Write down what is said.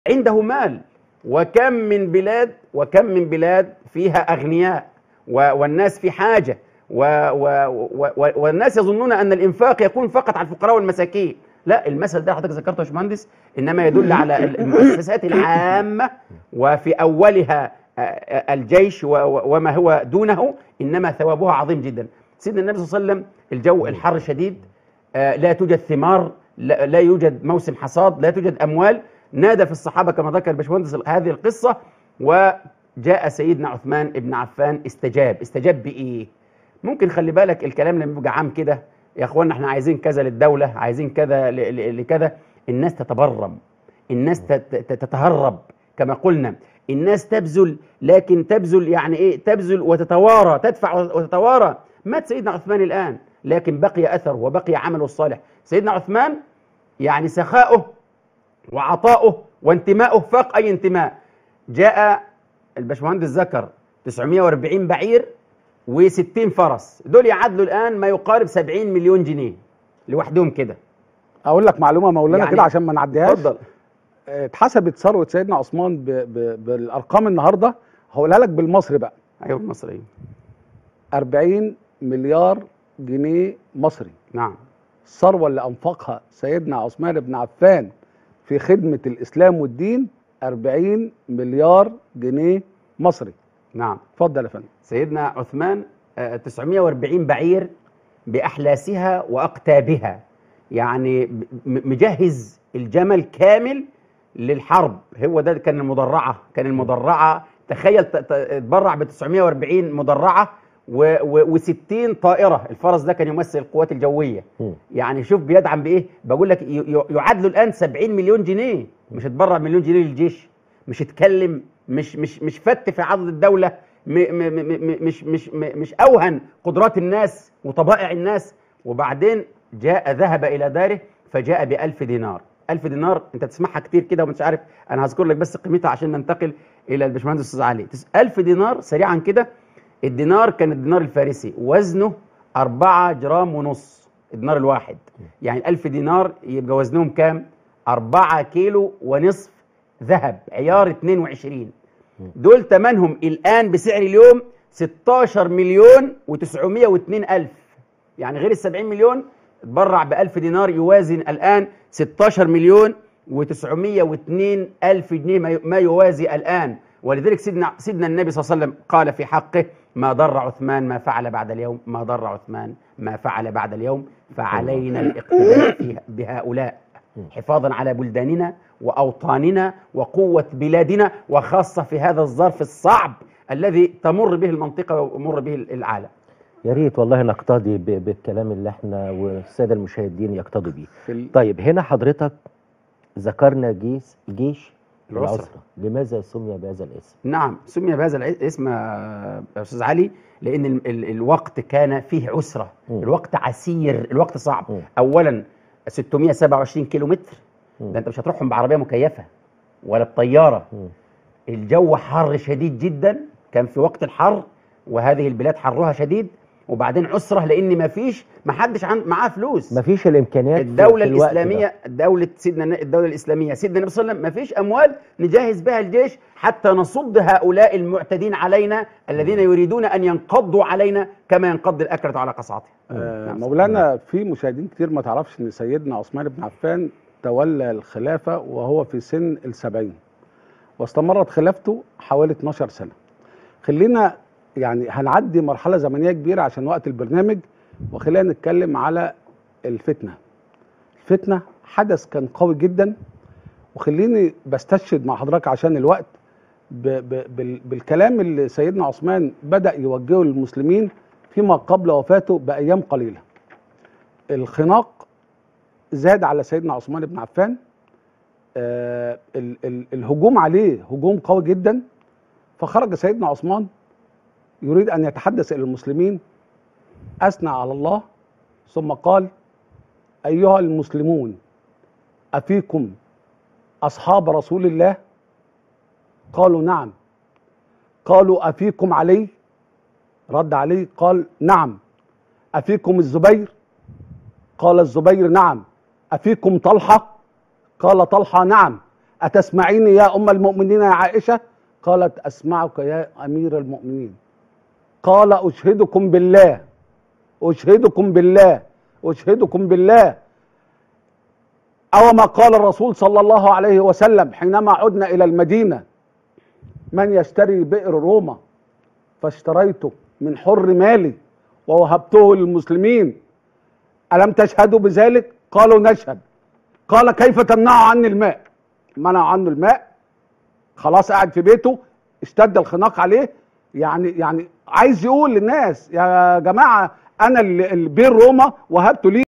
عنده مال وكم من بلاد وكم من بلاد فيها اغنياء و- والناس في حاجه و و و والناس يظنون ان الانفاق يكون فقط على الفقراء والمساكين لا المثل ده حضرتك ذكرته يا باشمهندس انما يدل على المؤسسات العامه وفي اولها آه، آه، الجيش و- و- وما هو دونه انما ثوابها عظيم جدا سيدنا النبي صلى الله عليه وسلم الجو الحر شديد آه، لا توجد ثمار لا لا يوجد موسم حصاد لا توجد اموال نادى في الصحابه كما ذكر الباشمهندس هذه القصه وجاء سيدنا عثمان بن عفان استجاب استجاب بايه ممكن خلي بالك الكلام لما بيبقى عام كده يا اخوانا احنا عايزين كذا للدوله عايزين كذا ل- ل- لكذا الناس تتبرم الناس تت- تت- تتهرب كما قلنا الناس تبذل لكن تبذل يعني ايه تبذل وتتوارى تدفع وتتوارى مات سيدنا عثمان الان لكن بقي اثر وبقي عمله الصالح سيدنا عثمان يعني سخاؤه وعطاؤه وانتماؤه فاق اي انتماء جاء الباشمهندس ذكر 940 بعير و60 فرس دول يعادلوا الان ما يقارب 70 مليون جنيه لوحدهم كده اقول لك معلومه مولانا يعني- كده عشان ما نعديهاش اتفضل آه، اتحسبت ثروه سيدنا عثمان ب... ب... بالارقام النهارده هقولها لك بالمصري بقى ايوه المصريين 40 مليار جنيه مصري نعم الثروه اللي انفقها سيدنا عثمان بن عفان في خدمه الاسلام والدين 40 مليار جنيه مصري نعم اتفضل يا فندم سيدنا عثمان آه، 940 بعير بأحلاسها وأقتابها يعني م- مجهز الجمل كامل للحرب هو ده كان المدرعة كان المدرعة تخيل ت- ت- تبرع ب 940 مدرعة و60 طائرة الفرس ده كان يمثل القوات الجوية مم. يعني شوف بيدعم بايه بقول لك ي- ي- يعادلوا الان 70 مليون جنيه مش اتبرع مليون جنيه للجيش مش اتكلم مش مش مش فت في عضد الدوله م م م م مش مش م مش اوهن قدرات الناس وطبائع الناس وبعدين جاء ذهب الى داره فجاء بألف دينار ألف دينار انت تسمعها كتير كده ومش عارف انا هذكر لك بس قيمتها عشان ننتقل الى الباشمهندس استاذ علي تس- ألف دينار سريعا كده الدينار كان الدينار الفارسي وزنه أربعة جرام ونص الدينار الواحد يعني الألف دينار يبقى وزنهم كام أربعة كيلو ونصف ذهب عيار 22 دول تمنهم الآن بسعر اليوم 16 مليون و902 ألف يعني غير ال 70 مليون اتبرع ب 1000 دينار يوازن الآن 16 مليون و902 ألف جنيه ما ي- ما يوازي الآن ولذلك سيدنا سيدنا النبي صلى الله عليه وسلم قال في حقه ما ضر عثمان ما فعل بعد اليوم ما ضر عثمان ما فعل بعد اليوم فعلينا الاقتداء في- بهؤلاء حفاظا على بلداننا واوطاننا وقوه بلادنا وخاصه في هذا الظرف الصعب الذي تمر به المنطقه ويمر به العالم. يا ريت والله نقتدي ب- بالكلام اللي احنا والساده المشاهدين يقتدوا بيه في ال... طيب هنا حضرتك ذكرنا جيش جيش العسرة. العسرة لماذا سمي بهذا الاسم نعم سمي بهذا الاسم يا استاذ علي لان ال ال الوقت كان فيه عسره، مم. الوقت عسير، الوقت صعب. مم. اولا 627 كيلو متر مم. ده انت مش هتروحهم بعربيه مكيفه ولا بطياره مم. الجو حر شديد جدا كان في وقت الحر وهذه البلاد حرها شديد وبعدين عسره لان ما فيش ما حدش عن معاه فلوس مفيش الامكانيات في- الدولة في الوقت الإسلامية دولة سيدنا الن- الدولة الإسلامية سيدنا النبي صلى الله عليه وسلم ما فيش أموال نجهز بها الجيش حتى نصد هؤلاء المعتدين علينا الذين يريدون أن ينقضوا علينا كما ينقض الأكلة على قصعته آه نعم. مولانا في مشاهدين كتير ما تعرفش ان سيدنا عثمان بن عفان تولى الخلافه وهو في سن السبعين واستمرت خلافته حوالي 12 سنه خلينا يعني هنعدي مرحله زمنيه كبيره عشان وقت البرنامج وخلينا نتكلم على الفتنه الفتنه حدث كان قوي جدا وخليني بستشهد مع حضرتك عشان الوقت ب ب بال بالكلام اللي سيدنا عثمان بدأ يوجهه للمسلمين فيما قبل وفاته بأيام قليلة الخناق زاد على سيدنا عثمان بن عفان آه ال ال الهجوم عليه هجوم قوي جدا فخرج سيدنا عثمان يريد أن يتحدث إلى المسلمين أثنى على الله ثم قال أيها المسلمون أفيكم أصحاب رسول الله قالوا نعم قالوا أفيكم علي رد عليه قال نعم أفيكم الزبير قال الزبير نعم أفيكم طلحة قال طلحة نعم أتسمعيني يا أم المؤمنين يا عائشة قالت أسمعك يا أمير المؤمنين قال أشهدكم بالله أشهدكم بالله أشهدكم بالله أو ما قال الرسول صلى الله عليه وسلم حينما عدنا إلى المدينة من يشتري بئر روما فاشتريته من حر مالي ووهبته للمسلمين ألم تشهدوا بذلك؟ قالوا نشهد قال كيف تمنع عني الماء؟ منع عنه الماء خلاص قاعد في بيته اشتد الخناق عليه يعني يعني عايز يقول للناس يا جماعه انا اللي البير روما وهبته ليه